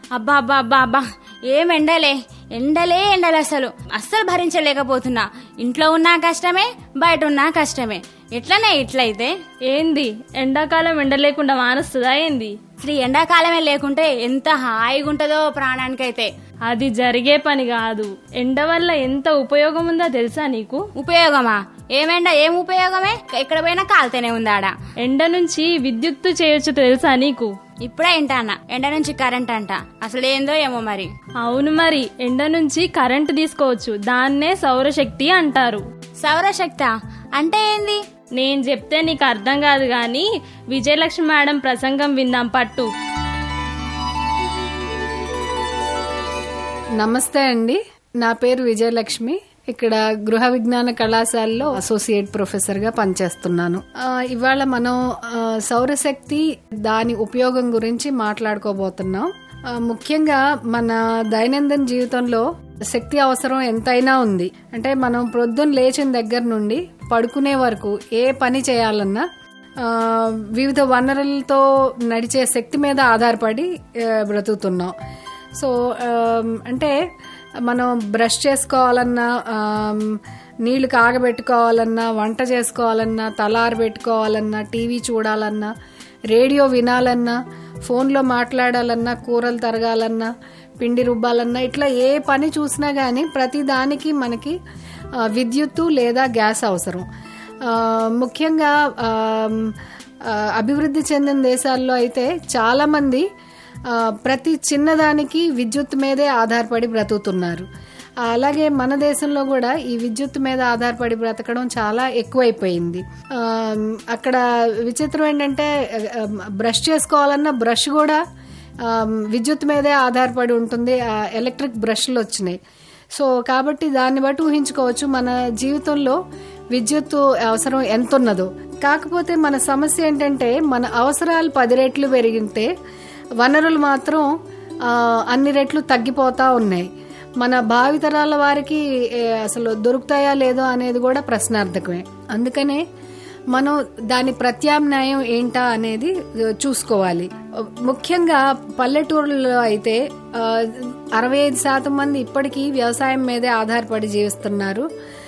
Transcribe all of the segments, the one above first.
అబ్బా అబ్బా అబ్బా అబ్బా ఏం ఎండలే ఎండలే ఎండలే అసలు అస్సలు భరించలేకపోతున్నా ఇంట్లో ఉన్నా కష్టమే బయట ఉన్నా కష్టమే ఎట్లనే ఇట్లయితే ఏంది ఎండాకాలం ఎండ లేకుండా మానస్తుందా ఏంది అసలు ఈ ఎండాకాలమే లేకుంటే ఎంత హాయిగా ఉంటుందో ప్రాణానికైతే అది జరిగే పని కాదు ఎండ వల్ల ఎంత ఉపయోగం ఉందో తెలుసా నీకు ఉపయోగమా ఏమెండ ఏం ఉపయోగమే ఎక్కడ పోయినా కాలుతూనే ఉందాడ ఎండ నుంచి విద్యుత్తు చేయొచ్చు తెలుసా నీకు ఇప్పుడే వింటానా ఎండ నుంచి కరెంట్ అంట అసలు ఏందో ఏమో మరి అవును మరి ఎండ నుంచి కరెంటు తీసుకోవచ్చు దాన్నే సౌరశక్తి అంటారు సౌరశక్త అంటే ఏంది నేను చెప్తే నీకు అర్థం కాదు గాని విజయలక్ష్మి మేడం ప్రసంగం విందాం పట్టు నమస్తే అండి నా పేరు విజయలక్ష్మి ఇక్కడ గృహ విజ్ఞాన కళాశాలలో అసోసియేట్ ప్రొఫెసర్ గా పనిచేస్తున్నాను ఆ, ఇవాళ మనం ఆ, సౌరశక్తి దాని ఉపయోగం గురించి మాట్లాడుకోబోతున్నాం ఆ, ముఖ్యంగా మన దైనందిన జీవితంలో శక్తి అవసరం ఎంతైనా ఉంది అంటే మనం ప్రొద్దున లేచిన దగ్గర నుండి పడుకునే వరకు ఏ పని చేయాలన్నా ఆ, వివిధ వనరులతో నడిచే శక్తి మీద ఆధారపడి ఆ, బ్రతుకుతున్నాం సో ఆమ్, అంటే మనం బ్రష్ చేసుకోవాలన్నా ఆమ్, నీళ్లు కాగబెట్టుకోవాలన్నా వంట చేసుకోవాలన్నా తలారు పెట్టుకోవాలన్నా టీవీ చూడాలన్నా రేడియో వినాలన్నా ఫోన్లో మాట్లాడాలన్నా కూరలు తరగాలన్నా పిండి రుబ్బాలన్నా ఇట్లా ఏ పని చూసినా కానీ ప్రతి దానికి మనకి ఆ, విద్యుత్తు లేదా గ్యాస్ అవసరం ఆ, ముఖ్యంగా ఆమ్, ఆ, అభివృద్ధి చెందిన దేశాల్లో అయితే చాలా మంది ఆ, ప్రతి చిన్నదానికి విద్యుత్ మీదే ఆధారపడి బ్రతుకుతున్నారు ఆ, అలాగే మన దేశంలో కూడా ఈ విద్యుత్ మీద ఆధారపడి బ్రతకడం చాలా ఎక్కువైపోయింది ఆ, అక్కడ విచిత్రం ఏంటంటే ఆ, బ్రష్ చేసుకోవాలన్నా బ్రష్ కూడా ఆ, విద్యుత్ మీదే ఆధారపడి ఉంటుంది ఆ, ఎలక్ట్రిక్ బ్రష్లు వచ్చినాయి సో కాబట్టి దాన్ని బట్టి ఊహించుకోవచ్చు మన జీవితంలో విద్యుత్ అవసరం ఎంత ఉన్నదో కాకపోతే మన సమస్య ఏంటంటే మన అవసరాలు పది రెట్లు పెరిగితే వనరులు మాత్రం ఆ, అన్ని రెట్లు తగ్గిపోతా ఉన్నాయి మన భావితరాల వారికి ఏ, అసలు దొరుకుతాయా లేదో అనేది కూడా ప్రశ్నార్థకమే అందుకనే మనం దాని ప్రత్యామ్నాయం ఏంటా అనేది ఆ, చూసుకోవాలి ముఖ్యంగా పల్లెటూరులో అయితే ఆ, అరవై ఐదు శాతం మంది ఇప్పటికీ వ్యవసాయం మీదే ఆధారపడి జీవిస్తున్నారు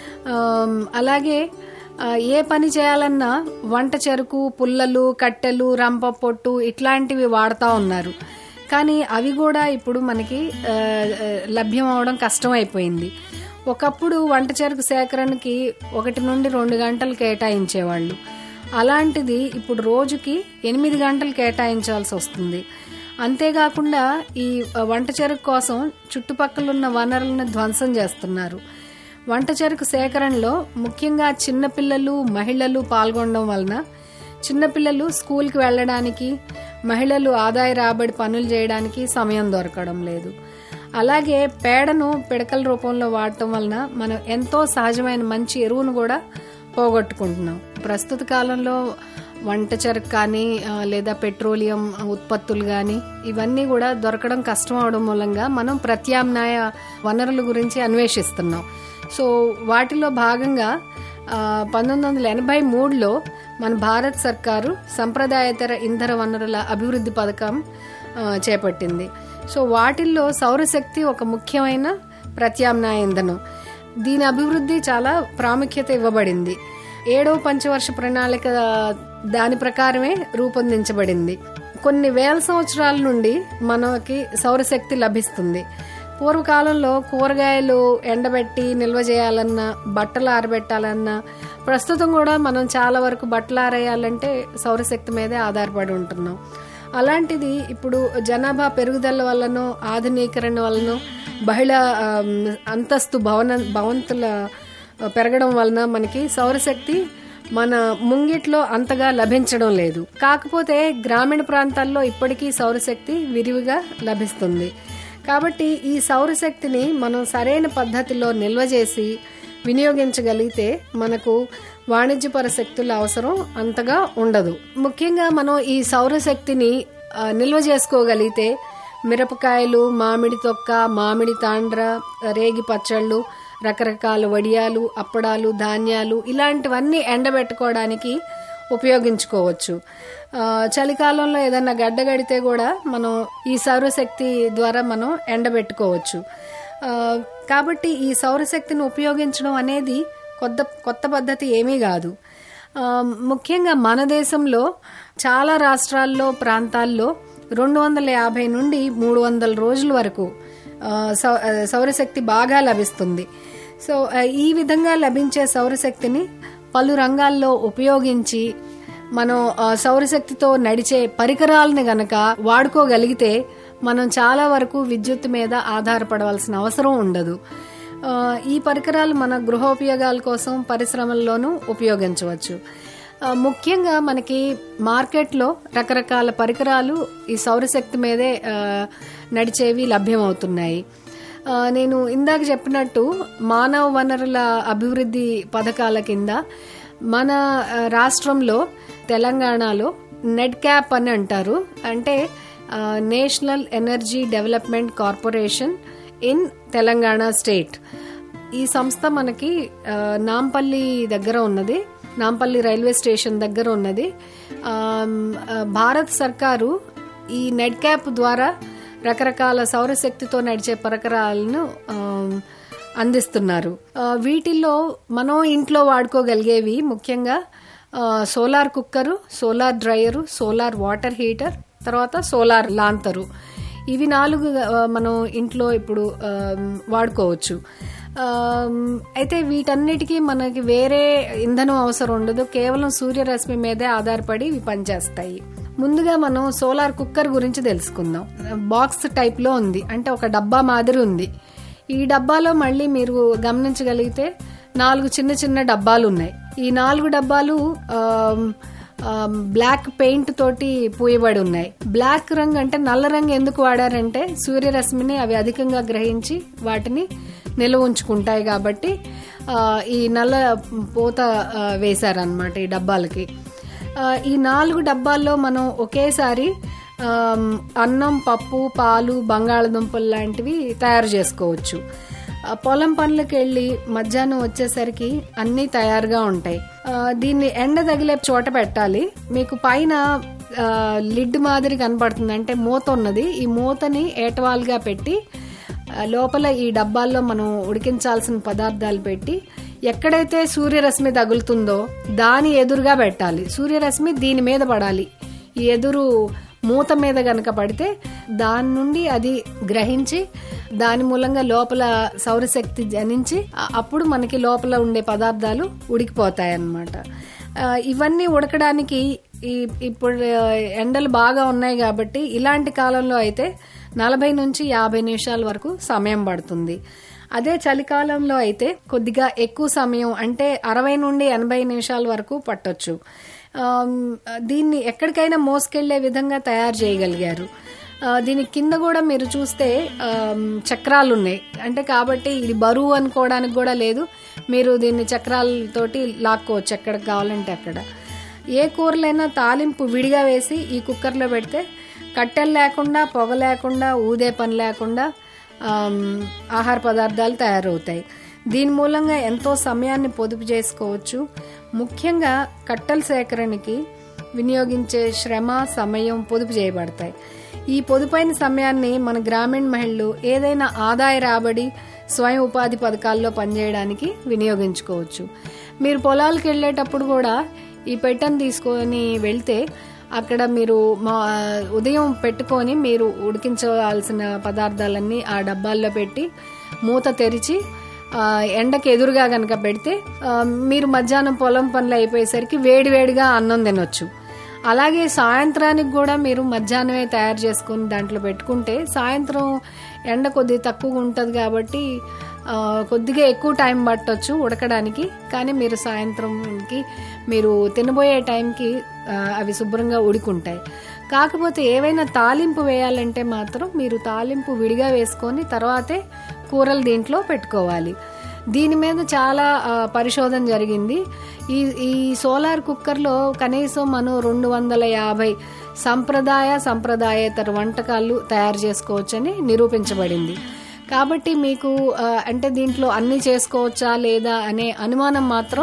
ఆమ్, అలాగే ఆ, ఏ పని చేయాలన్నా వంట చెరుకు పుల్లలు కట్టెలు రంప పొట్టు ఇట్లాంటివి వాడుతూ ఉన్నారు కానీ అవి కూడా ఇప్పుడు మనకి ఆ, ఆ, లభ్యం అవడం కష్టం అయిపోయింది ఒకప్పుడు వంట చెరుకు సేకరణకి ఒకటి నుండి రెండు గంటలు కేటాయించేవాళ్ళు అలాంటిది ఇప్పుడు రోజుకి ఎనిమిది గంటలు కేటాయించాల్సి వస్తుంది అంతేకాకుండా ఈ వంట చెరుకు కోసం చుట్టుపక్కల ఉన్న వనరులను ధ్వంసం చేస్తున్నారు వంట చెరుకు సేకరణలో ముఖ్యంగా చిన్నపిల్లలు మహిళలు పాల్గొనడం వలన చిన్నపిల్లలు స్కూల్కి వెళ్ళడానికి మహిళలు ఆదాయ రాబడి పనులు చేయడానికి సమయం దొరకడం లేదు అలాగే పేడను పిడకల రూపంలో వాడటం వలన మనం ఎంతో సహజమైన మంచి ఎరువును కూడా పోగొట్టుకుంటున్నాం ప్రస్తుత కాలంలో వంట చెరకు కానీ ఆ, లేదా పెట్రోలియం ఉత్పత్తులు కానీ ఇవన్నీ కూడా దొరకడం కష్టం అవడం మూలంగా మనం ప్రత్యామ్నాయ వనరుల గురించి అన్వేషిస్తున్నాం సో వాటిలో భాగంగా ఆ, పంతొమ్మిది వందల ఎనభై మూడులో మన భారత్ సర్కారు సంప్రదాయేతర ఇంధన వనరుల అభివృద్ధి పథకం ఆ, చేపట్టింది సో వాటిల్లో సౌరశక్తి ఒక ముఖ్యమైన ప్రత్యామ్నాయ ఇంధనం దీని అభివృద్ధి చాలా ప్రాముఖ్యత ఇవ్వబడింది ఏడవ పంచవర్ష ప్రణాళిక దాని ప్రకారమే రూపొందించబడింది కొన్ని వేల సంవత్సరాల నుండి మనకి సౌరశక్తి లభిస్తుంది పూర్వకాలంలో కూరగాయలు ఎండబెట్టి నిల్వ చేయాలన్నా బట్టలు ఆరబెట్టాలన్నా ప్రస్తుతం కూడా మనం చాలా వరకు బట్టలు ఆరేయాలంటే సౌరశక్తి మీదే ఆధారపడి ఉంటున్నాం అలాంటిది ఇప్పుడు జనాభా పెరుగుదల వల్లనో ఆధునీకరణ వలన బహుళ ఆమ్, అంతస్తు భవన భవంతుల పెరగడం వలన మనకి సౌరశక్తి మన ముంగిట్లో అంతగా లభించడం లేదు కాకపోతే గ్రామీణ ప్రాంతాల్లో ఇప్పటికీ సౌరశక్తి విరివిగా లభిస్తుంది కాబట్టి ఈ సౌరశక్తిని మనం సరైన పద్ధతిలో నిల్వ చేసి వినియోగించగలిగితే మనకు వాణిజ్యపర శక్తుల అవసరం అంతగా ఉండదు ముఖ్యంగా మనం ఈ సౌరశక్తిని ఆ, నిల్వ చేసుకోగలిగితే మిరపకాయలు మామిడి తొక్క మామిడి తాండ్ర రేగి పచ్చళ్ళు రకరకాల వడియాలు అప్పడాలు ధాన్యాలు ఇలాంటివన్నీ ఎండబెట్టుకోవడానికి ఉపయోగించుకోవచ్చు ఆ, చలికాలంలో ఏదన్నా గడ్డ గడితే కూడా మనం ఈ సౌరశక్తి ద్వారా మనం ఎండబెట్టుకోవచ్చు ఆ, కాబట్టి ఈ సౌరశక్తిని ఉపయోగించడం అనేది కొత్త కొత్త పద్ధతి ఏమీ కాదు ఆ, ముఖ్యంగా మన దేశంలో చాలా రాష్ట్రాల్లో ప్రాంతాల్లో రెండు వందల యాభై నుండి మూడు వందల రోజుల వరకు ఆ, సౌ- ఆ, సౌరశక్తి బాగా లభిస్తుంది సో ఆ, ఈ విధంగా లభించే సౌరశక్తిని పలు రంగాల్లో ఉపయోగించి మనం ఆ, సౌరశక్తితో నడిచే పరికరాలను గనక వాడుకోగలిగితే మనం చాలా వరకు విద్యుత్ మీద ఆధారపడవలసిన అవసరం ఉండదు ఆ, ఈ పరికరాలు మన గృహోపయోగాల కోసం పరిశ్రమల్లోనూ ఉపయోగించవచ్చు ఆ, ముఖ్యంగా మనకి మార్కెట్లో రకరకాల పరికరాలు ఈ సౌరశక్తి మీదే ఆ, నడిచేవి లభ్యమవుతున్నాయి ఆ, నేను ఇందాక చెప్పినట్టు మానవ వనరుల అభివృద్ధి పథకాల కింద మన ఆ, రాష్ట్రంలో తెలంగాణలో నెట్ క్యాప్ అని అంటారు అంటే ఆ, national energy development corporation in Telangana state ఈ సంస్థ మనకి ఆ, నాంపల్లి దగ్గర ఉన్నది నాంపల్లి రైల్వే స్టేషన్ దగ్గర ఉన్నది ఆ, ఆ, భారత్ సర్కారు ఈ నెట్ క్యాప్ ద్వారా రకరకాల సౌరశక్తితో నడిచే పరికరాలను ఆ, అందిస్తున్నారు ఆ, వీటిల్లో మనం ఇంట్లో వాడుకోగలిగేవి ముఖ్యంగా ఆ, solar cooker solar dryer solar water heater తర్వాత సోలార్ లాంతరు ఇవి నాలుగు ఆ, మనం ఇంట్లో ఇప్పుడు ఆ, వాడుకోవచ్చు ఆ, అయితే వీటన్నిటికీ మనకి వేరే ఇంధనం అవసరం ఉండదు కేవలం సూర్యరశ్మి మీదే ఆధారపడి ఇవి పనిచేస్తాయి ముందుగా మనం సోలార్ కుక్కర్ గురించి తెలుసుకుందాం బాక్స్ టైప్ లో ఉంది అంటే ఒక డబ్బా మాదిరి ఉంది ఈ డబ్బాలో మళ్ళీ మీరు గమనించగలిగితే నాలుగు చిన్న చిన్న డబ్బాలు ఉన్నాయి ఈ నాలుగు డబ్బాలు ఆమ్, ఆమ్, బ్లాక్ పెయింట్ తోటి పూయబడి ఉన్నాయి బ్లాక్ రంగు అంటే నల్ల రంగు ఎందుకు వాడారంటే సూర్యరశ్మిని అవి అధికంగా గ్రహించి వాటిని నిల్వ ఉంచుకుంటాయి కాబట్టి ఆ, ఈ నల్ల పూత ఆ, వేశారన్నమాట ఈ డబ్బాలకి ఆ, ఈ నాలుగు డబ్బాల్లో మనం ఒకేసారి ఆమ్, అన్నం పప్పు పాలు బంగాళదుంపలు లాంటివి తయారు చేసుకోవచ్చు ఆ, పొలం పనులకు వెళ్ళి మధ్యాహ్నం వచ్చేసరికి అన్నీ తయారుగా ఉంటాయి ఆ, దీన్ని ఎండ తగిలే చోట పెట్టాలి మీకు పైన ఆ, లిడ్ మాదిరి కనపడుతుంది అంటే మూత ఉన్నది ఈ మూతని ఏటవాలుగా పెట్టి ఆ, లోపల ఈ డబ్బాల్లో మనం ఉడికించాల్సిన పదార్థాలు పెట్టి ఎక్కడైతే సూర్యరశ్మి తగులుతుందో దాని ఎదురుగా పెట్టాలి సూర్యరశ్మి దీని మీద పడాలి ఈ ఎదురు మూత మీద గనక పడితే దాని నుండి అది గ్రహించి దాని మూలంగా లోపల సౌరశక్తి జనించి ఆ- అప్పుడు మనకి లోపల ఉండే పదార్థాలు ఉడికిపోతాయి అన్నమాట ఆ, ఇవన్నీ ఉడకడానికి ఈ ఇప్పుడు ఆ, ఎండలు బాగా ఉన్నాయి కాబట్టి ఇలాంటి కాలంలో అయితే నలభై నుంచి యాభై నిమిషాల వరకు సమయం పడుతుంది అదే చలికాలంలో అయితే కొద్దిగా ఎక్కువ సమయం అంటే అరవై నుండి ఎనభై నిమిషాల వరకు పట్టొచ్చు ఆమ్, దీన్ని ఎక్కడికైనా మోసుకెళ్లే విధంగా తయారు చేయగలిగారు ఆ, దీని కింద కూడా మీరు చూస్తే ఆమ్, చక్రాలు ఉన్నాయి అంటే కాబట్టి ఇది బరువు అనుకోవడానికి కూడా లేదు మీరు దీన్ని చక్రాలతోటి లాక్కోవచ్చు ఎక్కడికి కావాలంటే అక్కడ ఏ కూరలైనా తాలింపు విడిగా వేసి ఈ కుక్కర్లో పెడితే కట్టెలు లేకుండా పొగ లేకుండా ఊదే పని లేకుండా ఆమ్, ఆహార పదార్థాలు తయారవుతాయి దీని మూలంగా ఎంతో సమయాన్ని పొదుపు చేసుకోవచ్చు ముఖ్యంగా కట్టెల సేకరణకి వినియోగించే శ్రమ సమయం పొదుపు చేయబడతాయి ఈ పొదుపైన సమయాన్ని మన గ్రామీణ మహిళలు ఏదైనా ఆదాయ రాబడి స్వయం ఉపాధి పథకాల్లో పనిచేయడానికి వినియోగించుకోవచ్చు మీరు పొలాలకు వెళ్ళేటప్పుడు కూడా ఈ పెట్టెను తీసుకొని వెళ్తే అక్కడ మీరు మా ఉదయం పెట్టుకొని మీరు ఉడికించవలసిన పదార్థాలన్నీ ఆ డబ్బాల్లో పెట్టి మూత తెరిచి ఆ, ఎండకి ఎదురుగా గనక పెడితే ఆ, మీరు మధ్యాహ్నం పొలం పనులు అయిపోయేసరికి వేడివేడిగా అన్నం తినొచ్చు అలాగే సాయంత్రానికి కూడా మీరు మధ్యాహ్నమే తయారు చేసుకుని దాంట్లో పెట్టుకుంటే సాయంత్రం ఎండ కొద్దిగా తక్కువగా ఉంటుంది కాబట్టి ఆ, కొద్దిగా ఎక్కువ టైం పట్టొచ్చు ఉడకడానికి కానీ మీరు సాయంత్రంకి మీరు తినబోయే టైంకి ఆ, అవి శుభ్రంగా ఉడికుంటాయి కాకపోతే ఏవైనా తాలింపు వేయాలంటే మాత్రం మీరు తాలింపు విడిగా వేసుకొని తర్వాతే కూరలు దీంట్లో పెట్టుకోవాలి దీని మీద చాలా ఆ, పరిశోధన జరిగింది ఈ ఈ సోలార్ కుక్కర్లో కనీసం మనం రెండు వందల యాభై సంప్రదాయ సంప్రదాయేతర వంటకాలు తయారు చేసుకోవచ్చని నిరూపించబడింది కాబట్టి మీకు ఆ, అంటే దీంట్లో అన్ని చేసుకోవచ్చా లేదా అనే అనుమానం మాత్రం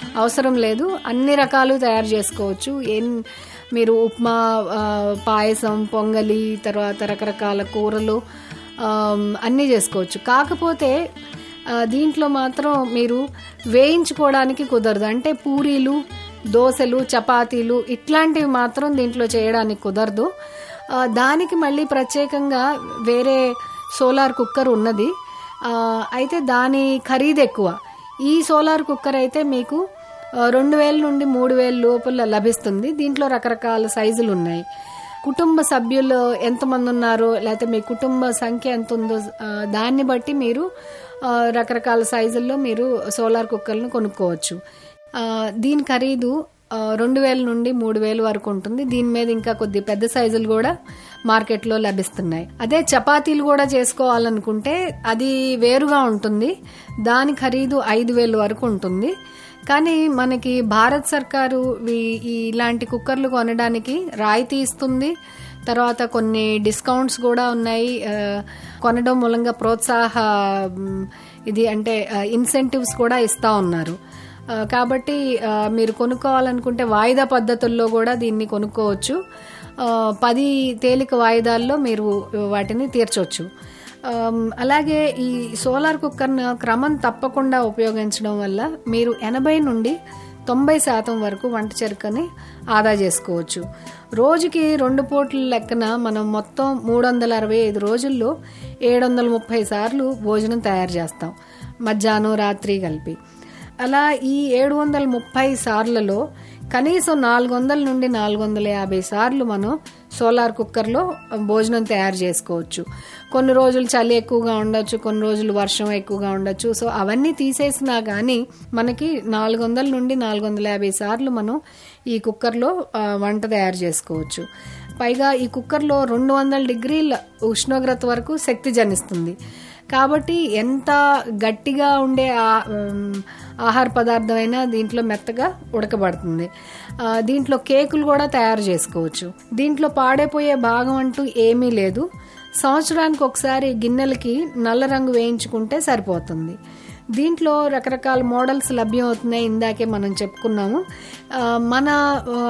అవసరం లేదు అన్ని రకాలు తయారు చేసుకోవచ్చు ఏం మీరు ఉప్మా ఆ, పాయసం పొంగలి తర్వాత రకరకాల కూరలు ఆమ్, అన్నీ చేసుకోవచ్చు కాకపోతే ఆ, దీంట్లో మాత్రం మీరు వేయించుకోవడానికి కుదరదు అంటే పూరీలు దోశలు చపాతీలు ఇట్లాంటివి మాత్రం దీంట్లో చేయడానికి కుదరదు ఆ, దానికి మళ్ళీ ప్రత్యేకంగా వేరే సోలార్ కుక్కర్ ఉన్నది ఆ, అయితే దాని ఖరీదు ఎక్కువ ఈ సోలార్ కుక్కర్ అయితే మీకు ఆ, రెండు వేల నుండి మూడు వేల లోపల లభిస్తుంది దీంట్లో రకరకాల సైజులు ఉన్నాయి కుటుంబ సభ్యులు ఎంతమంది ఉన్నారో లేకపోతే మీ కుటుంబ సంఖ్య ఎంత ఉందో ఆ, దాన్ని బట్టి మీరు ఆ, రకరకాల సైజుల్లో మీరు సోలార్ కుక్కర్లను కొనుక్కోవచ్చు ఆ, దీని ఖరీదు ఆ, రెండు వేల నుండి మూడు వేలు వరకు ఉంటుంది దీని మీద ఇంకా కొద్ది పెద్ద సైజులు కూడా మార్కెట్లో లభిస్తున్నాయి అదే చపాతీలు కూడా చేసుకోవాలనుకుంటే అది వేరుగా ఉంటుంది దాని ఖరీదు ఐదు వేలు వరకు ఉంటుంది కానీ మనకి భారత్ సర్కారు వీ- ఈ ఇలాంటి కుక్కర్లు కొనడానికి రాయితీ ఇస్తుంది తర్వాత కొన్ని డిస్కౌంట్స్ కూడా ఉన్నాయి ఆ, కొనడం మూలంగా ప్రోత్సాహ మ్, ఇది అంటే ఇన్సెంటివ్స్ కూడా ఇస్తా ఉన్నారు ఆ, కాబట్టి ఆ, మీరు కొనుక్కోవాలనుకుంటే వాయిదా పద్ధతుల్లో కూడా దీన్ని కొనుక్కోవచ్చు ఆ, పది తేలిక వాయిదాల్లో మీరు వాటిని తీర్చవచ్చు ఆమ్, అలాగే ఈ సోలార్ కుక్కర్ను క్రమం తప్పకుండా ఉపయోగించడం వల్ల మీరు ఎనభై నుండి తొంభై శాతం వరకు వంట చెరుకని ఆదా చేసుకోవచ్చు రోజుకి రెండు పూట్ల లెక్కన మనం మొత్తం మూడు వందల అరవై ఐదు రోజుల్లో ఏడు వందల ముప్పై సార్లు భోజనం తయారు చేస్తాం మధ్యాహ్నం రాత్రి కలిపి అలా ఈ ఏడు వందల ముప్పై సార్లలో కనీసం నాలుగు వందల నుండి నాలుగు వందల యాభై సార్లు మనం సోలార్ కుక్కర్లో భోజనం తయారు చేసుకోవచ్చు కొన్ని రోజులు చలి ఎక్కువగా ఉండొచ్చు కొన్ని రోజులు వర్షం ఎక్కువగా ఉండొచ్చు సో అవన్నీ తీసేసినా కానీ మనకి నాలుగు వందల నుండి నాలుగు వందల యాభై సార్లు మనం ఈ కుక్కర్లో ఆ, వంట తయారు చేసుకోవచ్చు పైగా ఈ కుక్కర్లో రెండు వందల డిగ్రీల ఉష్ణోగ్రత వరకు శక్తి జనిస్తుంది కాబట్టి ఎంత గట్టిగా ఉండే ఆ- ఉమ్, ఆహార పదార్థమైనా దీంట్లో మెత్తగా ఉడకబడుతుంది ఆ, దీంట్లో కేకులు కూడా తయారు చేసుకోవచ్చు దీంట్లో పాడైపోయే భాగం అంటూ ఏమీ లేదు సంవత్సరానికి ఒకసారి గిన్నెలకి నల్ల రంగు వేయించుకుంటే సరిపోతుంది దీంట్లో రకరకాల మోడల్స్ లభ్యం అవుతున్నాయి ఇందాకే మనం చెప్పుకున్నాము ఆ, మన ఆ,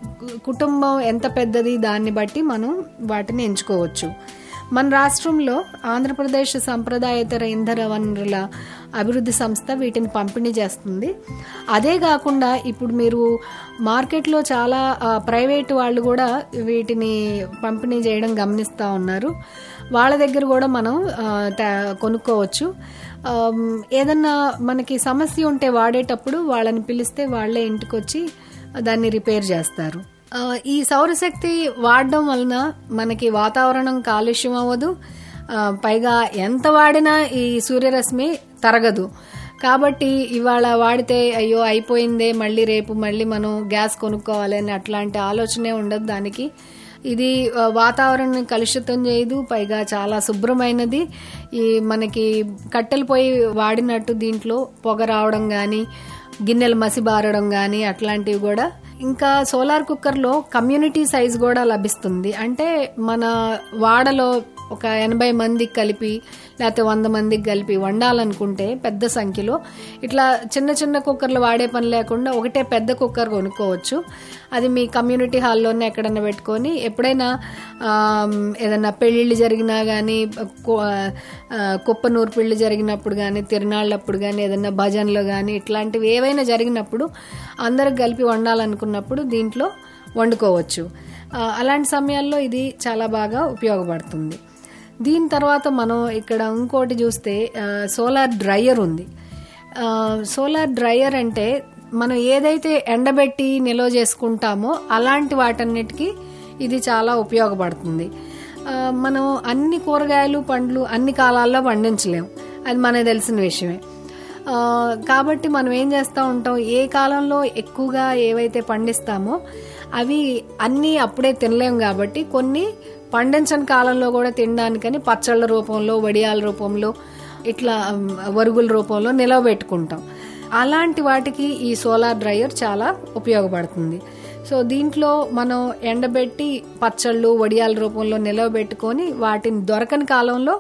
కుటుంబం ఎంత పెద్దది దాన్ని బట్టి మనం వాటిని ఎంచుకోవచ్చు మన రాష్ట్రంలో ఆంధ్రప్రదేశ్ సంప్రదాయేతర ఇంధన వనరుల అభివృద్ధి సంస్థ వీటిని పంపిణీ చేస్తుంది అదే కాకుండా ఇప్పుడు మీరు మార్కెట్లో చాలా ఆ, ప్రైవేటు వాళ్ళు కూడా వీటిని పంపిణీ చేయడం గమనిస్తూ ఉన్నారు వాళ్ళ దగ్గర కూడా మనం ఆ, తా- కొనుక్కోవచ్చు ఆమ్, ఏదన్నా మనకి సమస్య ఉంటే వాడేటప్పుడు వాళ్ళని పిలిస్తే వాళ్ళే ఇంటికి వచ్చి దాన్ని రిపేర్ చేస్తారు ఆ, ఈ సౌరశక్తి వాడడం వలన మనకి వాతావరణం కాలుష్యం అవ్వదు ఆ, పైగా ఎంత వాడినా ఈ సూర్యరశ్మి తరగదు కాబట్టి ఇవాళ వాడితే అయ్యో అయిపోయిందే మళ్ళీ రేపు మళ్ళీ మనం గ్యాస్ కొనుక్కోవాలి అని అట్లాంటి ఆలోచనే ఉండదు దానికి ఇది ఆ, వాతావరణాన్ని కలుషితం చేయదు పైగా చాలా శుభ్రమైనది ఈ మనకి కట్టెలు పొయ్యి వాడినట్టు దీంట్లో పొగ రావడం కానీ గిన్నెలు మసిబారడం కానీ అట్లాంటివి కూడా ఇంకా సోలార్ కుక్కర్లో కమ్యూనిటీ సైజ్ కూడా లభిస్తుంది అంటే మన వాడలో ఒక ఎనభై మందికి కలిపి లేకపోతే వంద మందికి కలిపి వండాలనుకుంటే పెద్ద సంఖ్యలో ఇట్లా చిన్న చిన్న కుక్కర్లు వాడే పని లేకుండా ఒకటే పెద్ద కుక్కర్ కొనుక్కోవచ్చు అది మీ కమ్యూనిటీ హాల్లోనే ఎక్కడన్నా పెట్టుకొని ఎప్పుడైనా ఆమ్, ఏదైనా పెళ్ళిళ్ళు జరిగినా కానీ కుప్ప నూర్పిళ్ళు జరిగినప్పుడు కానీ తిరునాళ్ళప్పుడు కానీ ఏదైనా భజనలు కానీ ఇట్లాంటివి ఏవైనా జరిగినప్పుడు అందరికి కలిపి వండాలనుకున్నప్పుడు దీంట్లో వండుకోవచ్చు ఆ, అలాంటి సమయాల్లో ఇది చాలా బాగా ఉపయోగపడుతుంది దీని తర్వాత మనం ఇక్కడ ఇంకోటి చూస్తే ఆ, సోలార్ డ్రయర్ ఉంది ఆ, సోలార్ డ్రయర్ అంటే మనం ఏదైతే ఎండబెట్టి నిల్వ చేసుకుంటామో అలాంటి వాటన్నిటికీ ఇది చాలా ఉపయోగపడుతుంది ఆ, మనం అన్ని కూరగాయలు పండ్లు అన్ని కాలాల్లో పండించలేం అది మనకు తెలిసిన విషయమే ఆ, కాబట్టి మనం ఏం చేస్తూ ఉంటాం ఏ కాలంలో ఎక్కువగా ఏవైతే పండిస్తామో అవి అన్నీ అప్పుడే తినలేం కాబట్టి కొన్ని పండించని కాలంలో కూడా తినడానికని పచ్చళ్ళ రూపంలో వడియాల రూపంలో ఇట్లా ఉమ్, వరుగుల రూపంలో నిలవబెట్టుకుంటాం అలాంటి వాటికి ఈ సోలార్ డ్రైయర్ చాలా ఉపయోగపడుతుంది సో దీంట్లో మనం ఎండబెట్టి పచ్చళ్ళు వడియాల రూపంలో నిలవబెట్టుకొని వాటిని దొరకని కాలంలో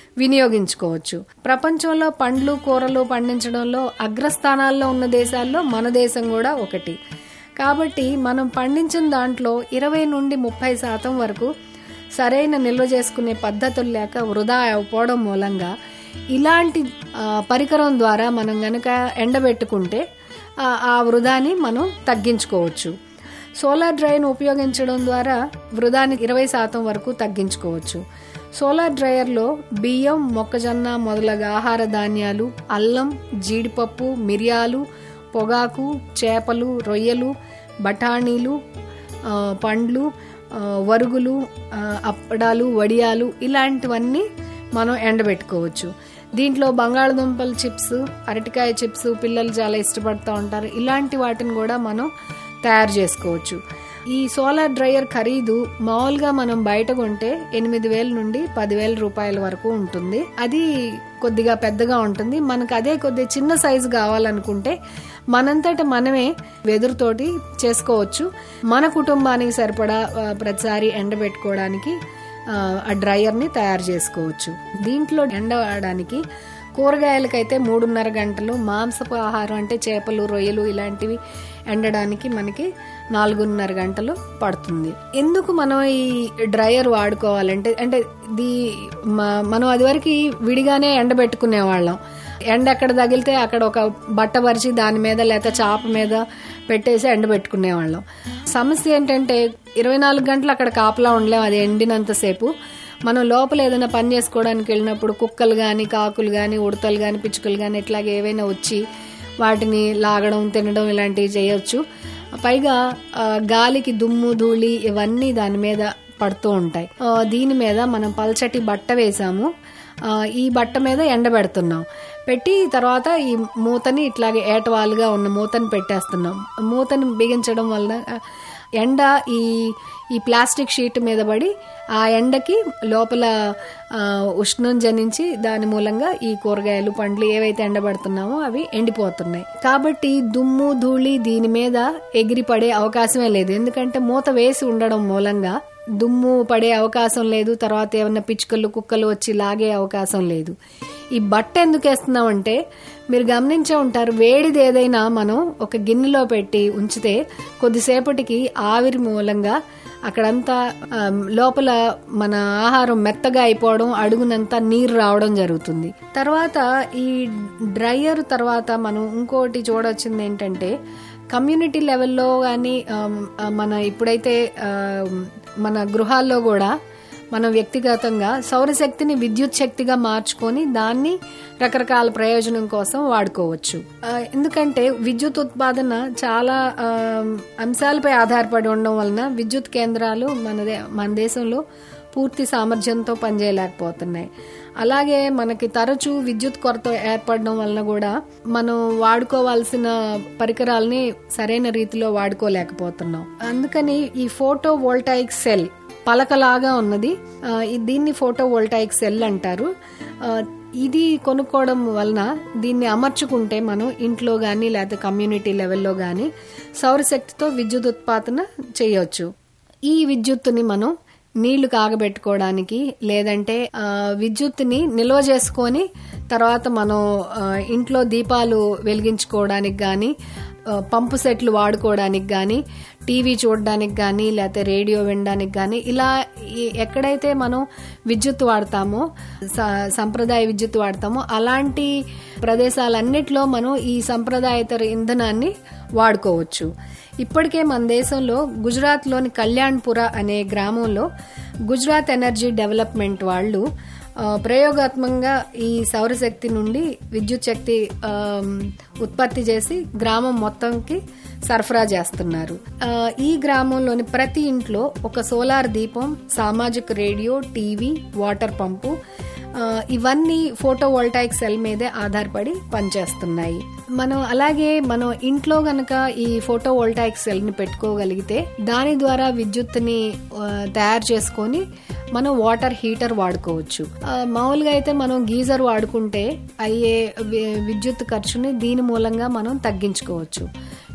వినియోగించుకోవచ్చు ప్రపంచంలో పండ్లు కూరలు పండించడంలో అగ్రస్థానాల్లో ఉన్న దేశాల్లో మన దేశం కూడా ఒకటి కాబట్టి మనం పండించిన దాంట్లో ఇరవై నుండి ముప్పై శాతం వరకు సరైన నిల్వ చేసుకునే పద్ధతులు లేక వృధా అయిపోవడం మూలంగా ఇలాంటి ఆ, పరికరం ద్వారా మనం గనక ఎండబెట్టుకుంటే ఆ, ఆ వృధాని మనం తగ్గించుకోవచ్చు సోలార్ డ్రైను ఉపయోగించడం ద్వారా వృధాని ఇరవై శాతం వరకు తగ్గించుకోవచ్చు సోలార్ డ్రైయర్లో బియ్యం మొక్కజొన్న మొదలగు ఆహార ధాన్యాలు అల్లం జీడిపప్పు మిరియాలు పొగాకు చేపలు రొయ్యలు బఠానీలు ఆ, పండ్లు ఆ, వరుగులు ఆ, అప్పడాలు వడియాలు ఇలాంటివన్నీ మనం ఎండబెట్టుకోవచ్చు దీంట్లో బంగాళదుంపల చిప్స్ అరటికాయ చిప్స్ పిల్లలు చాలా ఇష్టపడుతూ ఉంటారు ఇలాంటి వాటిని కూడా మనం తయారు చేసుకోవచ్చు ఈ సోలార్ డ్రైయర్ ఖరీదు మామూలుగా మనం బయట కొంటే ఎనిమిది వేల నుండి పదివేల రూపాయల వరకు ఉంటుంది అది కొద్దిగా పెద్దగా ఉంటుంది మనకు అదే కొద్ది చిన్న సైజు కావాలనుకుంటే మనంతట మనమే వెదురుతోటి చేసుకోవచ్చు మన కుటుంబానికి సరిపడా ఆ, ప్రతిసారి ఎండబెట్టుకోవడానికి ఆ, ఆ డ్రైయర్ని తయారు చేసుకోవచ్చు దీంట్లో ఎండడానికి కూరగాయలకైతే మూడున్నర గంటలు మాంసపు ఆహారం అంటే చేపలు రొయ్యలు ఇలాంటివి ఎండడానికి మనకి నాలుగున్నర గంటలు పడుతుంది ఎందుకు మనం ఈ డ్రైయర్ వాడుకోవాలంటే అంటే దీ మ- మనం అదివరకు విడిగానే ఎండబెట్టుకునే వాళ్ళం ఎండ ఎక్కడ తగిలితే అక్కడ ఒక బట్ట పరిచి దాని మీద లేకపోతే చాప మీద పెట్టేసి ఎండబెట్టుకునే వాళ్ళం సమస్య ఏంటంటే ఇరవై నాలుగు గంటలు అక్కడ కాపలా ఉండలేం అది ఎండినంతసేపు మనం లోపల ఏదైనా పని చేసుకోవడానికి వెళ్ళినప్పుడు కుక్కలు కానీ కాకులు కానీ ఉడతలు కానీ పిచ్చుకలు కానీ ఇట్లాగే ఏవైనా వచ్చి వాటిని లాగడం తినడం ఇలాంటివి చేయొచ్చు పైగా ఆ, గాలికి దుమ్ము ధూళి ఇవన్నీ దాని మీద పడుతూ ఉంటాయి ఆ, దీని మీద మనం పల్చటి బట్ట వేసాము ఆ, ఈ బట్ట మీద ఎండబెడుతున్నాం పెట్టి తర్వాత ఈ మూతని ఇట్లాగే ఏటవాలుగా ఉన్న మూతని పెట్టేస్తున్నాం మూతని బిగించడం వల్ల ఆ, ఎండ ఈ ఈ ప్లాస్టిక్ షీట్ మీద పడి ఆ ఎండకి లోపల ఆ, ఉష్ణం జనించి దాని మూలంగా ఈ కూరగాయలు పండ్లు ఏవైతే ఎండబడుతున్నామో అవి ఎండిపోతున్నాయి కాబట్టి దుమ్ము ధూళి దీని మీద ఎగిరి పడే అవకాశమే లేదు ఎందుకంటే మూత వేసి ఉండడం మూలంగా దుమ్ము పడే అవకాశం లేదు తర్వాత ఏమన్నా పిచ్చుకలు కుక్కలు వచ్చి లాగే అవకాశం లేదు ఈ బట్ట ఎందుకు వేస్తున్నామంటే మీరు గమనించే ఉంటారు వేడిది ఏదైనా మనం ఒక గిన్నెలో పెట్టి ఉంచితే కొద్దిసేపటికి ఆవిరి మూలంగా అక్కడంతా ఆ, లోపల మన ఆహారం మెత్తగా అయిపోవడం అడుగునంతా నీరు రావడం జరుగుతుంది తర్వాత ఈ డ్రైయర్ తర్వాత మనం ఇంకోటి చూడొచ్చింది ఏంటంటే కమ్యూనిటీ లెవెల్లో కానీ మన ఇప్పుడైతే ఆ, మన గృహాల్లో కూడా మనం వ్యక్తిగతంగా సౌరశక్తిని విద్యుత్ శక్తిగా మార్చుకొని దాన్ని రకరకాల ప్రయోజనం కోసం వాడుకోవచ్చు ఆ, ఎందుకంటే విద్యుత్ ఉత్పాదన చాలా ఆ, అంశాలపై ఆధారపడి ఉండడం వలన విద్యుత్ కేంద్రాలు మన దే- మన దేశంలో పూర్తి సామర్థ్యంతో పనిచేయలేకపోతున్నాయి అలాగే మనకి తరచూ విద్యుత్ కొరత ఏర్పడడం వలన కూడా మనం వాడుకోవాల్సిన పరికరాలని సరైన రీతిలో వాడుకోలేకపోతున్నాం అందుకని ఈ ఫోటో వోల్టాయిక్ సెల్ పలకలాగా ఉన్నది ఆ, ఈ- దీన్ని ఫోటో వోల్టాయిక్ సెల్ అంటారు ఆ, ఇది కొనుక్కోవడం వలన దీన్ని అమర్చుకుంటే మనం ఇంట్లో కానీ లేకపోతే కమ్యూనిటీ లెవెల్లో కానీ సౌరశక్తితో విద్యుత్ ఉత్పాదన చేయొచ్చు ఈ విద్యుత్తుని మనం నీళ్లు కాగబెట్టుకోవడానికి లేదంటే ఆ, విద్యుత్తుని నిల్వ చేసుకొని తర్వాత మనం ఆ, ఇంట్లో దీపాలు వెలిగించుకోవడానికి కానీ పంపు సెట్లు వాడుకోవడానికి కానీ టీవీ చూడడానికి కానీ లేకపోతే రేడియో వినడానికి కానీ ఇలా ఈ- ఎక్కడైతే మనం విద్యుత్ వాడతామో స- సంప్రదాయ విద్యుత్ వాడతామో అలాంటి ప్రదేశాలన్నిట్లో మనం ఈ సంప్రదాయేతర ఇంధనాన్ని వాడుకోవచ్చు ఇప్పటికే మన దేశంలో గుజరాత్లోని కళ్యాణ్పుర అనే గ్రామంలో గుజరాత్ ఎనర్జీ డెవలప్మెంట్ వాళ్ళు ఆ, ప్రయోగాత్మకంగా ఈ సౌరశక్తి నుండి విద్యుత్ శక్తి ఆ, ఉత్పత్తి చేసి గ్రామం మొత్తంకి సరఫరా చేస్తున్నారు ఆ, ఈ గ్రామంలోని ప్రతి ఇంట్లో ఒక సోలార్ దీపం సామాజిక రేడియో టీవీ వాటర్ పంపు ఆ, ఇవన్నీ ఫోటో వోల్టాయిక్ సెల్ మీదే ఆధారపడి పనిచేస్తున్నాయి మనం అలాగే మనం ఇంట్లో గనక ఈ ఫోటో వోల్టాయిక్ సెల్ ని పెట్టుకోగలిగితే దాని ద్వారా విద్యుత్తుని ఆ, తయారు చేసుకొని మనం వాటర్ హీటర్ వాడుకోవచ్చు ఆ, మామూలుగా అయితే మనం గీజర్ వాడుకుంటే అయ్యే వి- విద్యుత్ ఖర్చుని దీని మూలంగా మనం తగ్గించుకోవచ్చు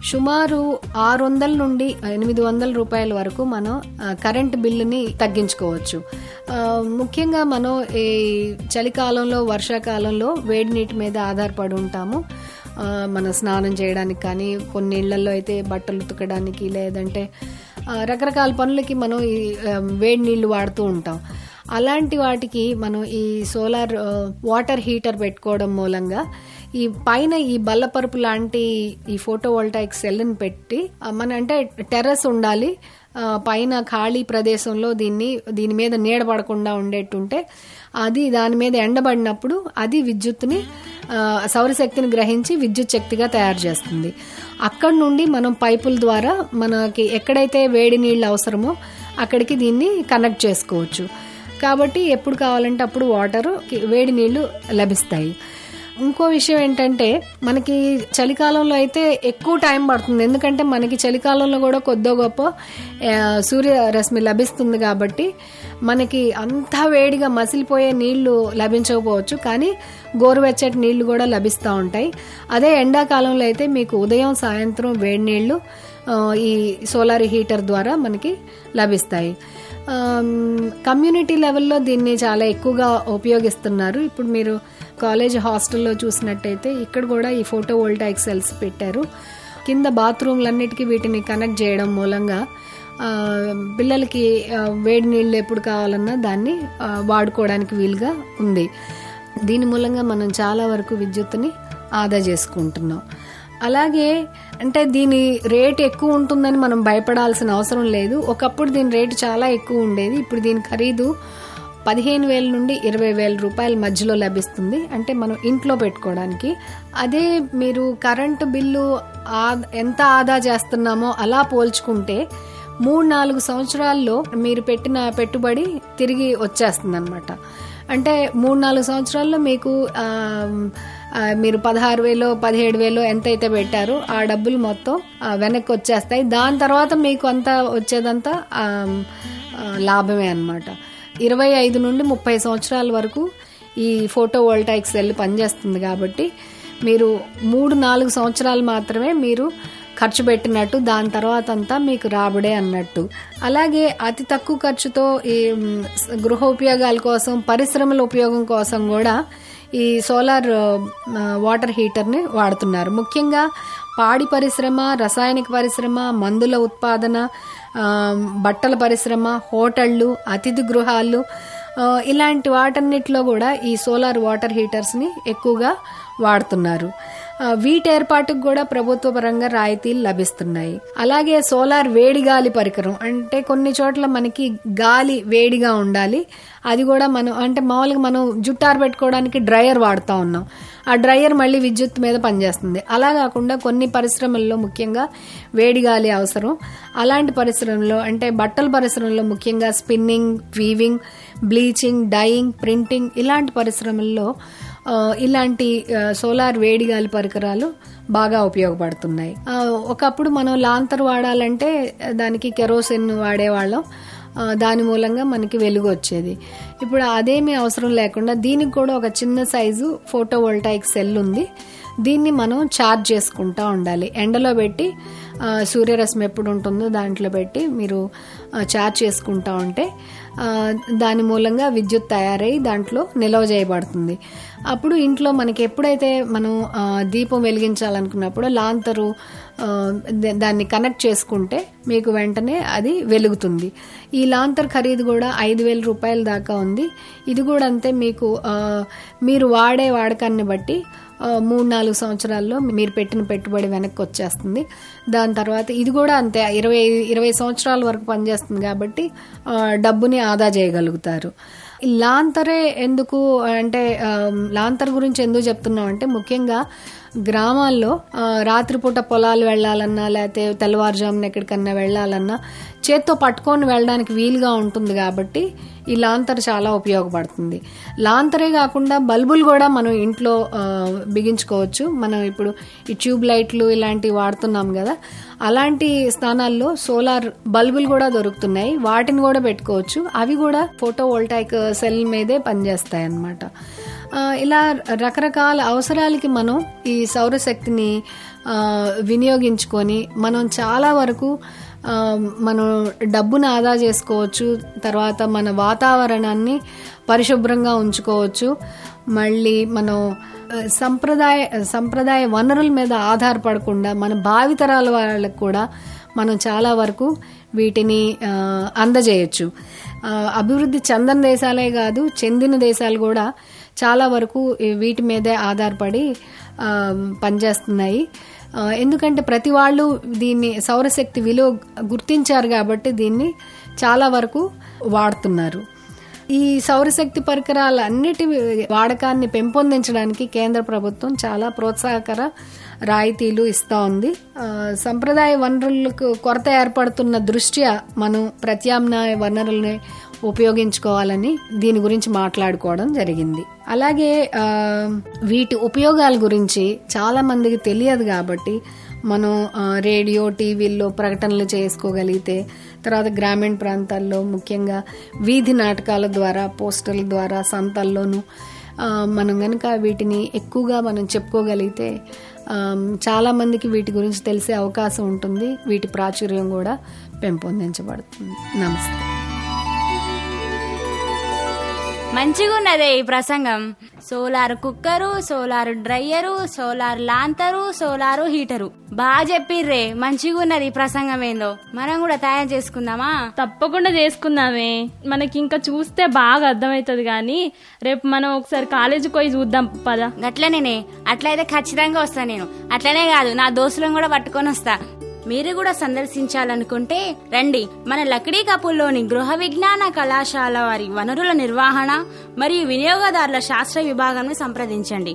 సుమారు ఆరు వందల నుండి ఎనిమిది వందల రూపాయల వరకు మనం ఆ, కరెంట్ బిల్లుని తగ్గించుకోవచ్చు ఆ, ముఖ్యంగా మనం ఈ చలికాలంలో వర్షాకాలంలో వేడి నీటి మీద ఆధారపడి ఉంటాము ఆ, మన స్నానం చేయడానికి కానీ కొన్ని ఇళ్లలో అయితే బట్టలు ఉతకడానికి లేదంటే ఆ, రకరకాల పనులకి మనం ఈ ఆ, వేడి నీళ్లు వాడుతూ ఉంటాం అలాంటి వాటికి మనం ఈ సోలార్ ఆ, వాటర్ హీటర్ పెట్టుకోవడం మూలంగా ఈ పైన ఈ బల్లపరుపు లాంటి ఈ ఫోటో వోల్టాయిక్ సెల్ని పెట్టి ఆ, మన అంటే టెర్రస్ ఉండాలి ఆ, పైన ఖాళీ ప్రదేశంలో దీన్ని దీని మీద నీడ పడకుండా ఉండేట్టుంటే అది దాని మీద ఎండబడినప్పుడు అది విద్యుత్తుని ఆ, సౌరశక్తిని గ్రహించి విద్యుత్ శక్తిగా తయారు చేస్తుంది అక్కడి నుండి మనం పైపుల ద్వారా మనకి ఎక్కడైతే వేడి నీళ్ళు అవసరమో అక్కడికి దీన్ని కనెక్ట్ చేసుకోవచ్చు కాబట్టి ఎప్పుడు కావాలంటే అప్పుడు వాటర్ వేడి నీళ్లు లభిస్తాయి ఇంకో విషయం ఏంటంటే మనకి చలికాలంలో అయితే ఎక్కువ టైం పడుతుంది ఎందుకంటే మనకి చలికాలంలో కూడా కొద్దో గొప్ప ఆ, సూర్యరశ్మి లభిస్తుంది కాబట్టి మనకి అంతా వేడిగా మసిలిపోయే నీళ్లు లభించకపోవచ్చు కానీ గోరువెచ్చటి నీళ్లు కూడా లభిస్తూ ఉంటాయి అదే ఎండాకాలంలో అయితే మీకు ఉదయం సాయంత్రం వేడి నీళ్లు ఆ, ఈ సోలార్ హీటర్ ద్వారా మనకి లభిస్తాయి ఆమ్, కమ్యూనిటీ లెవెల్లో దీన్ని చాలా ఎక్కువగా ఉపయోగిస్తున్నారు ఇప్పుడు మీరు కాలేజ్ హాస్టల్లో చూసినట్టయితే ఇక్కడ కూడా ఈ ఫోటో వోల్టాయిక్ సెల్స్ పెట్టారు కింద బాత్రూమ్లన్నిటికీ వీటిని కనెక్ట్ చేయడం మూలంగా ఆ, పిల్లలకి ఆ, వేడి నీళ్ళు ఎప్పుడు కావాలన్నా దాన్ని ఆ, వాడుకోవడానికి వీలుగా ఉంది దీని మూలంగా మనం చాలా వరకు విద్యుత్తుని ఆదా చేసుకుంటున్నాం అలాగే అంటే దీని రేట్ ఎక్కువ ఉంటుందని మనం భయపడాల్సిన అవసరం లేదు ఒకప్పుడు దీని రేటు చాలా ఎక్కువ ఉండేది ఇప్పుడు దీని ఖరీదు పదిహేను వేల నుండి ఇరవై వేల రూపాయల మధ్యలో లభిస్తుంది అంటే మనం ఇంట్లో పెట్టుకోవడానికి అదే మీరు కరెంటు బిల్లు ఆ- ఎంత ఆదా చేస్తున్నామో అలా పోల్చుకుంటే మూడు నాలుగు సంవత్సరాల్లో మీరు పెట్టిన పెట్టుబడి తిరిగి వచ్చేస్తుంది అనమాట అంటే మూడు నాలుగు సంవత్సరాల్లో మీకు ఆ, ఆ, మీరు పదహారు వేలు పదిహేడు వేలు ఎంత అయితే పెట్టారో ఆ డబ్బులు మొత్తం ఆ, వెనక్కి వచ్చేస్తాయి దాని తర్వాత మీకు అంతా వచ్చేదంతా ఆ, ఆ, లాభమే అన్నమాట ఇరవై ఐదు నుండి ముప్పై సంవత్సరాల వరకు ఈ ఫోటో వోల్టాయిక్ సెల్ పనిచేస్తుంది కాబట్టి మీరు మూడు నాలుగు సంవత్సరాలు మాత్రమే మీరు ఖర్చు పెట్టినట్టు దాని తర్వాత అంతా మీకు రాబడే అన్నట్టు అలాగే అతి తక్కువ ఖర్చుతో ఈ మ్, స- గృహ ఉపయోగాల కోసం పరిశ్రమల ఉపయోగం కోసం కూడా ఈ సోలార్ ఆ, వాటర్ హీటర్ని వాడుతున్నారు ముఖ్యంగా పాడి పరిశ్రమ రసాయనిక పరిశ్రమ మందుల ఉత్పాదన ఆ, బట్టల పరిశ్రమ హోటళ్ళు అతిథి గృహాలు ఆ, ఇలాంటి వాటన్నిటిలో కూడా ఈ సోలార్ వాటర్ హీటర్స్ని ఎక్కువగా వాడుతున్నారు ఆ, వీటి ఏర్పాటుకు కూడా ప్రభుత్వ పరంగా రాయితీలు లభిస్తున్నాయి అలాగే సోలార్ వేడి గాలి పరికరం అంటే కొన్ని చోట్ల మనకి గాలి వేడిగా ఉండాలి అది కూడా మనం అంటే మామూలుగా మనం జుట్టారు పెట్టుకోవడానికి డ్రయర్ వాడుతూ ఉన్నాం ఆ డ్రయర్ మళ్ళీ విద్యుత్ మీద పనిచేస్తుంది అలా కాకుండా కొన్ని పరిశ్రమల్లో ముఖ్యంగా వేడి గాలి అవసరం అలాంటి పరిశ్రమల్లో అంటే బట్టల పరిశ్రమల్లో ముఖ్యంగా spinning weaving bleaching dyeing printing ఇలాంటి పరిశ్రమల్లో ఆ, ఇలాంటి ఆ, సోలార్ వేడిగాలి పరికరాలు బాగా ఉపయోగపడుతున్నాయి ఆ, ఒకప్పుడు మనం లాంతర్ వాడాలంటే దానికి కెరోసిన్ వాడేవాళ్ళం ఆ, దాని మూలంగా మనకి వెలుగు వచ్చేది ఇప్పుడు అదేమీ అవసరం లేకుండా దీనికి కూడా ఒక చిన్న సైజు ఫోటో వోల్టాయిక్ సెల్ ఉంది దీన్ని మనం ఛార్జ్ చేసుకుంటా ఉండాలి ఎండలో పెట్టి ఆ, సూర్యరశ్మి ఎప్పుడు ఉంటుందో దాంట్లో పెట్టి మీరు ఆ, ఛార్జ్ చేసుకుంటా ఉంటే ఆ, దాని మూలంగా విద్యుత్ తయారై దాంట్లో నిల్వ చేయబడుతుంది అప్పుడు ఇంట్లో మనకి ఎప్పుడైతే మనం ఆ, దీపం వెలిగించాలనుకున్నప్పుడు లాంతరు ఆ, ద- దాన్ని కనెక్ట్ చేసుకుంటే మీకు వెంటనే అది వెలుగుతుంది ఈ లాంతర్ ఖరీదు కూడా ఐదు వేల రూపాయల దాకా ఉంది ఇది కూడా అంతే మీకు ఆ, మీరు వాడే వాడకాన్ని బట్టి ఆ, మూడు నాలుగు సంవత్సరాల్లో మీరు పెట్టిన పెట్టుబడి వెనక్కి వచ్చేస్తుంది దాని తర్వాత ఇది కూడా అంతే ఇరవై ఇరవై సంవత్సరాల వరకు పనిచేస్తుంది కాబట్టి ఆ, డబ్బుని ఆదా చేయగలుగుతారు ఈ లాంతరే ఎందుకు అంటే ఆ, లాంతర్ గురించి ఎందుకు చెప్తున్నాం అంటే ముఖ్యంగా గ్రామాల్లో ఆ, రాత్రిపూట పొలాలు వెళ్ళాలన్నా లేకపోతే తెల్లవారుజామున ఎక్కడికన్నా వెళ్ళాలన్నా చేత్తో పట్టుకొని వెళ్ళడానికి వీలుగా ఉంటుంది కాబట్టి ఈ లాంతర్ చాలా ఉపయోగపడుతుంది లాంతరే కాకుండా బల్బులు కూడా మనం ఇంట్లో ఆ, బిగించుకోవచ్చు మనం ఇప్పుడు ఈ ట్యూబ్ లైట్లు ఇలాంటివి వాడుతున్నాం కదా అలాంటి స్థానాల్లో సోలార్ బల్బులు కూడా దొరుకుతున్నాయి వాటిని కూడా పెట్టుకోవచ్చు అవి కూడా ఫోటో వోల్టాయిక్ సెల్ మీదే పనిచేస్తాయి అన్నమాట ఆ, ఇలా రకరకాల అవసరాలకి మనం ఈ సౌరశక్తిని ఆ, వినియోగించుకొని మనం చాలా వరకు ఆ, మనం డబ్బును ఆదా చేసుకోవచ్చు తర్వాత మన వాతావరణాన్ని పరిశుభ్రంగా ఉంచుకోవచ్చు మళ్ళీ మనం ఆ, సంప్రదాయ సంప్రదాయ వనరుల మీద ఆధారపడకుండా మన భావితరాల వాళ్ళకు కూడా మనం చాలా వరకు వీటిని ఆ, అందజేయచ్చు ఆ, అభివృద్ధి చెందని దేశాలే కాదు చెందిన దేశాలు కూడా చాలా వరకు ఈ వీటి మీదే ఆధారపడి ఆ, పనిచేస్తున్నాయి ఆ, ఎందుకంటే ప్రతి వాళ్ళు దీన్ని సౌరశక్తి విలువ గుర్తించారు కాబట్టి దీన్ని చాలా వరకు వాడుతున్నారు ఈ సౌరశక్తి పరికరాల అన్నిటి వాడకాన్ని పెంపొందించడానికి కేంద్ర ప్రభుత్వం చాలా ప్రోత్సాహకర రాయితీలు ఇస్తా ఉంది ఆ, సంప్రదాయ వనరులకు కొరత ఏర్పడుతున్న దృష్ట్యా మనం ప్రత్యామ్నాయ వనరుల్ని ఉపయోగించుకోవాలని దీని గురించి మాట్లాడుకోవడం జరిగింది అలాగే ఆ, వీటి ఉపయోగాల గురించి చాలా మందికి తెలియదు కాబట్టి మనం ఆ, రేడియో టీవీల్లో ప్రకటనలు చేసుకోగలిగితే తర్వాత గ్రామీణ ప్రాంతాల్లో ముఖ్యంగా వీధి నాటకాల ద్వారా పోస్టర్ల ద్వారా సంతల్లోనూ ఆ, మనం కనుక వీటిని ఎక్కువగా మనం చెప్పుకోగలిగితే ఆ, చాలా మందికి వీటి గురించి తెలిసే అవకాశం ఉంటుంది వీటి ప్రాచుర్యం కూడా పెంపొందించబడుతుంది నమస్తే మంచిగా ఉన్నదే ఈ ప్రసంగం solar cooker solar dryer solar లాంతరు సోలార్ హీటరు బాగా చెప్పిర్రే మంచిగా ఉన్నది ఈ ప్రసంగం ఏందో మనం కూడా తయారు చేసుకుందామా తప్పకుండా చేసుకుందామే మనకి ఇంకా చూస్తే బాగా అర్థమవుతుంది కానీ రేపు మనం ఒకసారి కాలేజీకి పోయి చూద్దాం పద గట్లనేనే అట్లయితే ఖచ్చితంగా వస్తా నేను అట్లనే కాదు నా దోస్తులను కూడా పట్టుకొని వస్తా మీరు కూడా సందర్శించాలనుకుంటే రండి మన లక్డీ కపుల్లోని గృహ విజ్ఞాన కళాశాల వారి వనరుల నిర్వహణ మరియు వినియోగదారుల శాస్త్ర విభాగాన్ని సంప్రదించండి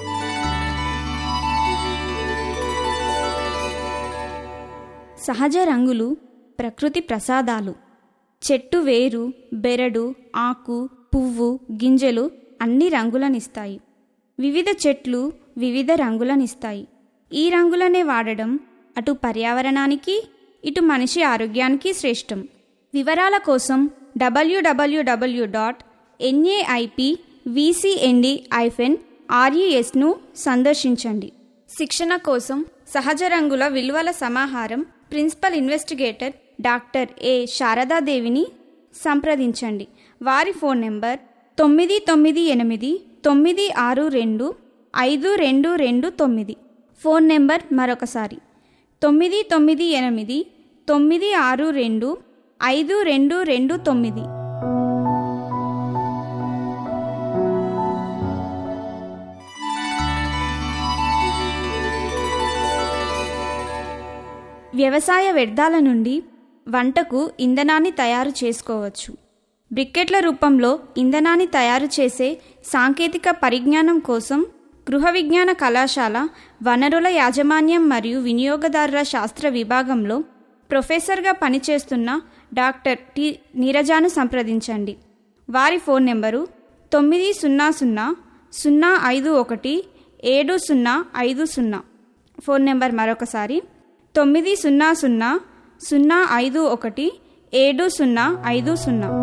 సహజ రంగులు ప్రకృతి ప్రసాదాలు చెట్టు వేరు బెరడు ఆకు పువ్వు గింజలు అన్ని రంగులనిస్తాయి వివిధ చెట్లు వివిధ రంగులనిస్తాయి ఈ రంగులనే వాడడం అటు పర్యావరణానికి ఇటు మనిషి ఆరోగ్యానికి శ్రేష్టం వివరాల కోసం డబ్ల్యూడబ్ల్యూడబ్ల్యూ డాట్ ఎన్ఏఐపి విసిఎన్డి ఐఫెన్ ఆర్ఈఎస్ను సందర్శించండి శిక్షణ కోసం సహజ రంగుల విలువల సమాహారం ప్రిన్సిపల్ ఇన్వెస్టిగేటర్ డాక్టర్ ఏ శారదాదేవిని సంప్రదించండి వారి ఫోన్ నెంబర్ తొమ్మిది తొమ్మిది ఎనిమిది తొమ్మిది ఆరు రెండు ఐదు రెండు రెండు తొమ్మిది ఫోన్ నెంబర్ మరొకసారి తొమ్మిది తొమ్మిది ఎనిమిది తొమ్మిది ఆరు రెండు ఐదు రెండు రెండు తొమ్మిది వ్యవసాయ వ్యర్థాల నుండి వంటకు ఇంధనాన్ని తయారు చేసుకోవచ్చు బ్రికెట్ల రూపంలో ఇంధనాన్ని తయారు చేసే సాంకేతిక పరిజ్ఞానం కోసం గృహ విజ్ఞాన కళాశాల వనరుల యాజమాన్యం మరియు వినియోగదారుల శాస్త్ర విభాగంలో ప్రొఫెసర్గా పనిచేస్తున్న డాక్టర్ టి నీరజాను సంప్రదించండి వారి ఫోన్ నెంబరు తొమ్మిది సున్నా సున్నా సున్నా ఐదు ఒకటి ఏడు సున్నా ఐదు సున్నా ఫోన్ నెంబర్ మరొకసారి తొమ్మిది సున్నా సున్నా సున్నా ఐదు ఒకటి ఏడు సున్నా ఐదు సున్నా